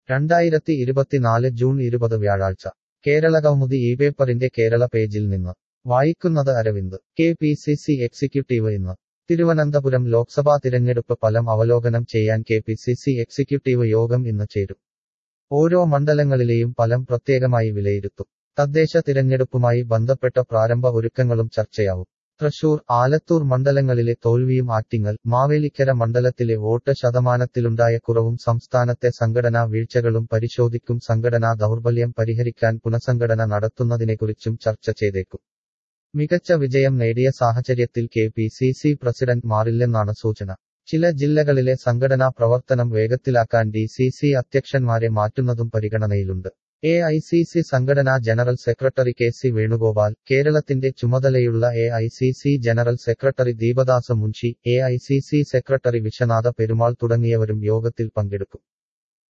രണ്ടായിരത്തി ഇരുപത്തിനാല് ജൂൺ ഇരുപത് വ്യാഴാഴ്ച കേരള കൗമുദി ഈ പേപ്പറിന്റെ കേരള പേജിൽ നിന്ന് വായിക്കുന്നത് Aravind K P C C executive ഇന്ന് തിരുവനന്തപുരം ലോക്സഭാ തിരഞ്ഞെടുപ്പ് ഫലം അവലോകനം ചെയ്യാൻ K P C C executive യോഗം ഇന്ന് ചേരും ഓരോ മണ്ഡലങ്ങളിലെയും ഫലം പ്രത്യേകമായി വിലയിരുത്തും തദ്ദേശ തിരഞ്ഞെടുപ്പുമായി ബന്ധപ്പെട്ട പ്രാരംഭ ഒരുക്കങ്ങളും ചർച്ചയാവും തൃശൂർ ആലത്തൂർ മണ്ഡലങ്ങളിലെ തോൽവിയും ആറ്റിങ്ങൽ മാവേലിക്കര മണ്ഡലത്തിലെ വോട്ട് ശതമാനത്തിലുണ്ടായ കുറവും സംസ്ഥാനത്തെ സംഘടനാ വീഴ്ചകളും പരിശോധിക്കും സംഘടനാ ദൗർബല്യം പരിഹരിക്കാൻ പുനഃസംഘടന നടത്തുന്നതിനെക്കുറിച്ചും ചർച്ച ചെയ്തേക്കും മികച്ച വിജയം നേടിയ സാഹചര്യത്തിൽ K P C C president മാറില്ലെന്നാണ് സൂചന ചില ജില്ലകളിലെ സംഘടനാ പ്രവർത്തനം വേഗത്തിലാക്കാൻ ഡി സി സി അധ്യക്ഷന്മാരെ മാറ്റുന്നതും പരിഗണനയിലുണ്ട് എ ഐ സി സി സംഘടനാ general secretary K C Venugopal കേരളത്തിന്റെ ചുമതലയുള്ള A I C C general secretary Deepa Das Munshi A I C C secretary Vishwanatha Perumal തുടങ്ങിയവരും യോഗത്തിൽ പങ്കെടുക്കും